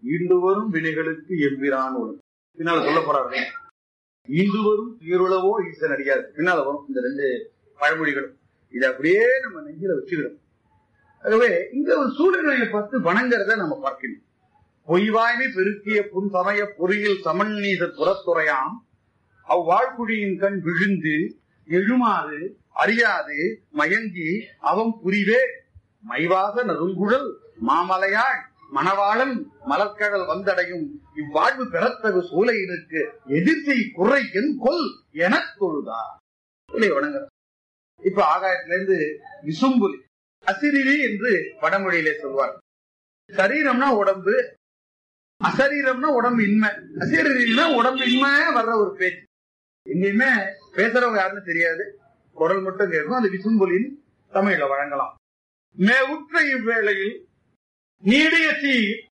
ஈண்டு வரும் வினைகளுக்கு எம்பிரான் உலகம் பின்னால சொல்ல போறாரு ஈண்டு வரும் துயருளவோ ஈசன் அடியார் பின்னால வரும் இந்த ரெண்டு பழமொழிகளும் இதை அப்படியே நம்ம நெஞ்சில வச்சுக்கிறோம் ஆகவே இங்க ஒரு சூழ்நிலையை பார்த்து வணங்குறத நம்ம பார்க்கணும் பொய்வாய்மை பெருக்கிய புன் சமய பொறியில் சமன்நீசர் புறத்துறையாம் அவ்வாழ்குழியின் கண் விழுந்து எழுமாறு அறியாது மயங்கி அவன் புரிவே மைவாக நறுங்குழல் மாமலையாள் மணவாளன் மலர்கடல் வந்தடையும் இவ்வாழ்வு பெறத்தகு சூலையினுக்கு எதிர்த்தை குறை என் கொல் எனக் கொள்ளுதா இல்லை வணங்குற இப்ப ஆகாயத்துல இருந்து விசும்புலி அசிரிலி என்று வடமொழியிலே சொல்வார் சரீரம்னா உடம்பு அசரீரம்னா உடம்பு இன்மை அசரீரம்னா உடம்பு இன்மையா வர்ற ஒரு பேச்சு எங்கேயுமே பேசுறவங்க யாருன்னு தெரியாது குரல் மட்டும் கேட்கும் அந்த விசும்பொலின்னு தமிழ்ல வழங்கலாம் மேவுற்ற இவ்வேளையில் நீடிய தீ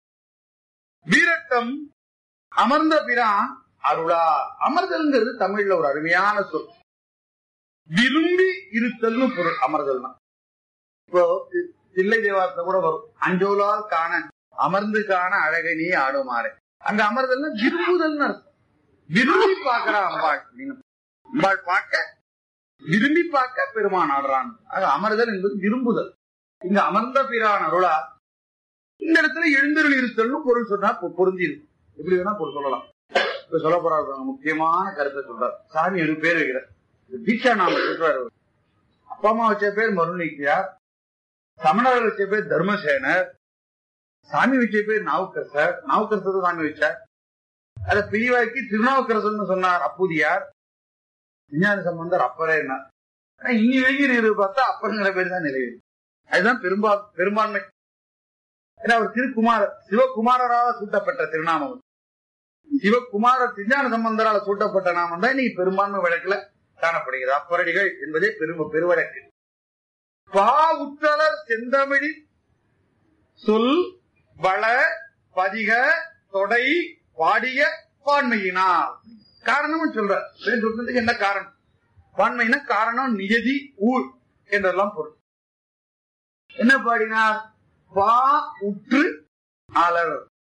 வீரட்டம் அமர்ந்த பிரான் அருளா அமர்தல்ங்கிறது தமிழ்ல ஒரு அருமையான சொல் விரும்பி இருத்தல்னு பொருள் அமர்தல்னா இப்போ தி- தில்லை தேவாரத்துல கூட வரும் அஞ்சோலால் காண அமர்ந்து காண அழகனி ஆடுமாறு அங்க அமர்தல்னா விரும்புதல்னு அர்த்தம் விரும்பி பார்க்கிறா அம்பாள் அப்படின்னு அம்பாள் பார்க்க விரும்பி பார்க்க பெருமான் ஆடுறான் ஆக அமர்தல் என்பது விரும்புதல் இங்க அமர்ந்த பிரான் அருளா இந்த இடத்துல எழுந்தருள் இருத்தல்னு பொருள் சொன்னா பொ- பொருந்தி இருக்கும் எப்படி வேணா பொருள் சொல்லலாம் இப்ப சொல்ல போறாரு முக்கியமான கருத்தை சொல்றாரு சாமி ஒரு பேர் வைக்கிறார் இந்த தீட்சா நாம சொல்றாரு அவரு. அப்பா அம்மா வச்ச பேர் மருணிக்கியார் சமணர் வச்ச பேர் தர்மசேனர் சாமி வச்ச பேர் நாவுக்கரசர் நாவுக்கரசர் சாமி வச்சார் அதை பிரிவாக்கி திருநாவுக்கரசர்னு சொன்னார் அப்பூதியார் விஞ்ஞான சம்பந்தர் அப்பரே என்ன ஆனா இன்னி வரைக்கும் நிறுவ பார்த்தா அப்பருங்கிற பேர் தான் நிலவு அதுதான் பெரும்பா பெரும்பான்மை ஏன்னா அவர் திருக்குமார சிவகுமாரராக சூட்டப்பட்ட திருநாமம் சிவகுமார விஞ்ஞான சம்பந்தரால் சூட்டப்பட்ட நாமம் தான் இன்னைக்கு பெரும்பான்மை வழக்குல காணப்படுகிறது அப்பரடிகள் என்பதே பெரும் பெருவழக்கு பா உற்றலர் செந்தமிழில் சொல் வள பதிக தொடை பாடிய பான்மையினால் காரணமும் சொல்ற வேறு சொல்றதுக்கு என்ன காரணம் பான்மையின காரணம் நியதி ஊழ் என்றெல்லாம் பொருள் என்ன பாடினார் பா உற்று அலர்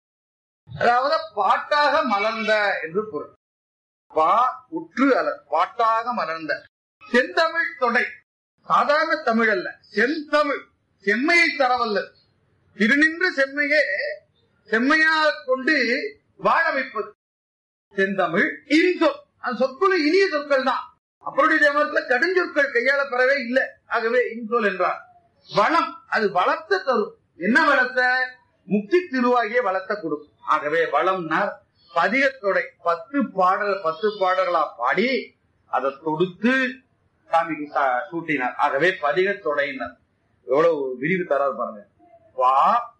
அதாவது பாட்டாக மலர்ந்த என்று பொருள் பா உற்று அலர் பாட்டாக மலர்ந்த செந்தமிழ் தொடை சாதாரண தமிழ் அல்ல செந்தமிழ் செம்மையை தரவல்ல திருநின்ற செம்மையே செம்மையாக கொண்டு வாழ வைப்பது செந்தமிழ் இன்சொல் அந்த சொற்குழு இனிய சொற்கள் தான் அப்பருடைய தேமத்துல கடுஞ்சொற்கள் கையாள பெறவே இல்லை ஆகவே இன்சொல் என்றார் வளம் அது வளத்தை தரும் என்ன வளத்தை முக்தி திருவாகிய வளத்தை கொடுக்கும் ஆகவே வளம்னா பதிகத்தொடை பத்து பாடல் பத்து பாடல்களா பாடி அதை தொடுத்து சாமிக்கு சா- சூட்டினார் ஆகவே பதிகத்தொடையினர் எவ்வளவு விரிவு தராது பாருங்க வா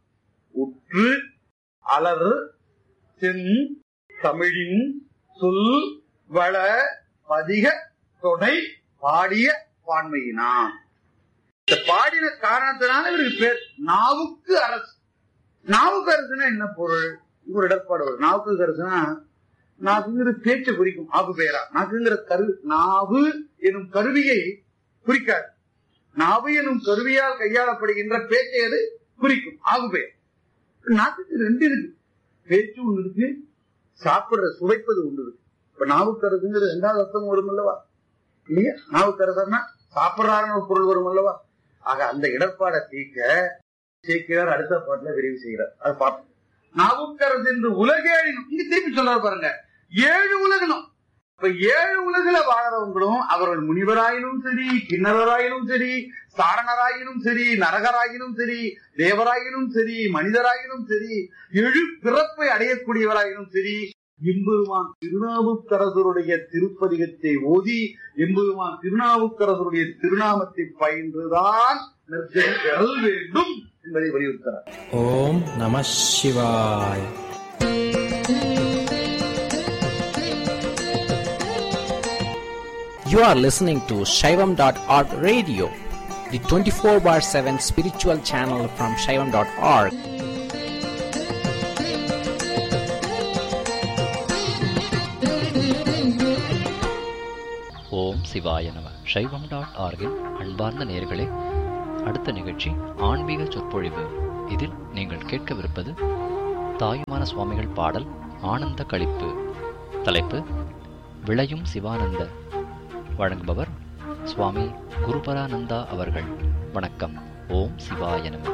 உற்று அலர் சென் தமிழின் சொல் வள பதிக தொடை பாடிய பான்மையினான் இந்த பாடின காரணத்தினால இவருக்கு பேர் நாவுக்கு அரசு நாவுக்கு அரசுனா என்ன பொருள் இது ஒரு இடர்பாடு வரும் நாவுக்கு அரசுனா நாக்குங்கிற பேச்சை குறிக்கும் ஆகு பெயரா நாக்குங்கிற கரு நாவு எனும் கருவியை குறிக்காது நாவு எனும் கருவியால் கையாளப்படுகின்ற பேச்சை அது குறிக்கும் ஆகு பெயர் நாக்குக்கு ரெண்டு இருக்கு பேச்சு ஒண்ணு இருக்கு சாப்பிடுற சுவைப்பது ஒண்ணு இருக்கு இப்ப நாவுக்கரசுங்கிறது ரெண்டாவது அர்த்தம் வரும் அல்லவா இல்லையா நாவுக்கரசர்னா சாப்பிடுறாருன்னு ஒரு பொருள் வரும் அல்லவா ஆக அந்த இடர்பாடை தீர்க்க சேர்க்கிறார் அடுத்த பாட்டுல விரிவு செய்கிறார் அதை பார்ப்போம் நாவுக்கரசு என்று உலகேழினும் இங்க திருப்பி சொல்றாரு பாருங்க ஏழு உலகணும் இப்ப ஏழு உலகில வாழறவங்களும் அவர்கள் முனிவராயினும் சரி கிண்ணவராயினும் சரி சாரணராயினும் சரி நரகராயினும் சரி தேவராயினும் சரி மனிதராயினும் சரி எழு பிறப்பை அடையக்கூடியவராயினும் சரி எம்பெருமான் திருநாவுக்கரசருடைய திருப்பதிகத்தை ஓதி எம்பெருமான் திருநாவுக்கரசருடைய திருநாமத்தை பயின்றுதான் நற்கதி பெறல் வேண்டும் என்பதை வலியுறுத்துகிறார் ஓம் நம சிவாய் You are listening to Shaivam.org radio, the 24 bar 7 spiritual channel from Shaivam.org. ஓம் சிவாய நம சைவம் டாட் ஆர்கின் அன்பார்ந்த நேயர்களே அடுத்த நிகழ்ச்சி ஆன்மீக சொற்பொழிவு இதில் நீங்கள் கேட்கவிருப்பது தாயுமான சுவாமிகள் பாடல் ஆனந்த களிப்பு தலைப்பு விளையும் சிவானந்த வழங்குபவர் சுவாமி குருபரானந்தா அவர்கள் வணக்கம் ஓம் சிவாய நம